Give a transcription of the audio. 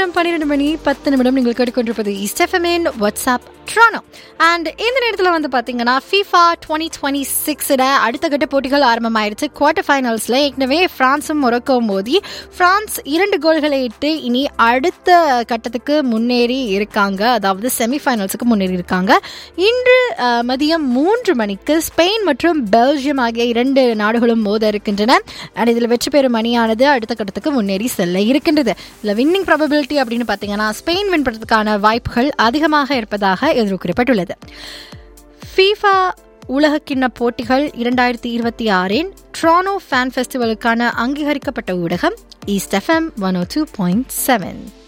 நேரம் பன்னிரெண்டு மணி பத்து நிமிடம் நீங்கள் கேட்டுக்கொண்டிருப்பது இஸ்டெஃபமின் வாட்ஸ்அப் ட்ரானோ அண்ட் இந்த நேரத்தில் வந்து பார்த்தீங்கன்னா ஃபீஃபா டுவெண்ட்டி டுவெண்ட்டி சிக்ஸில் அடுத்த கட்ட போட்டிகள் ஆரம்பமாயிருச்சு குவார்டர் ஃபைனல்ஸில் ஏற்கனவே ஃப்ரான்ஸும் மொரோக்கோவும் மோதி ஃப்ரான்ஸ் இரண்டு கோல்களை இட்டு இனி அடுத்த கட்டத்துக்கு முன்னேறி இருக்காங்க அதாவது செமிஃபைனல்ஸுக்கு முன்னேறி இருக்காங்க இன்று அஹ், மதியம் மூன்று மணிக்கு ஸ்பெயின் மற்றும் பெல்ஜியம் ஆகிய இரண்டு நாடுகளும் மோத இருக்கின்றன அண்ட் இதில் வெற்றி பெறும் அணியானது அடுத்த கட்டத்துக்கு முன்னேறி செல்ல இருக்கின்றது இதில் வின்னிங் ப்ராபபிலிட்டி அப்படின்னு பார்த்தீங்கன்னா ஸ்பெயின் வின் பண்ணுறதுக்கான வாய்ப்புகள் அதிகமாக இருப்பதாக எதிர்பார்க்கப்பட்டுள்ளது ஃபீஃபா உலகக்கிண்ண போட்டிகள் இரண்டாயிரத்தி இருபத்தி ஆறின் ட்ரானோ ஃபேன் ஃபெஸ்டிவலுக்கான அங்கீகரிக்கப்பட்ட ஊடகம் east FM one O two point seven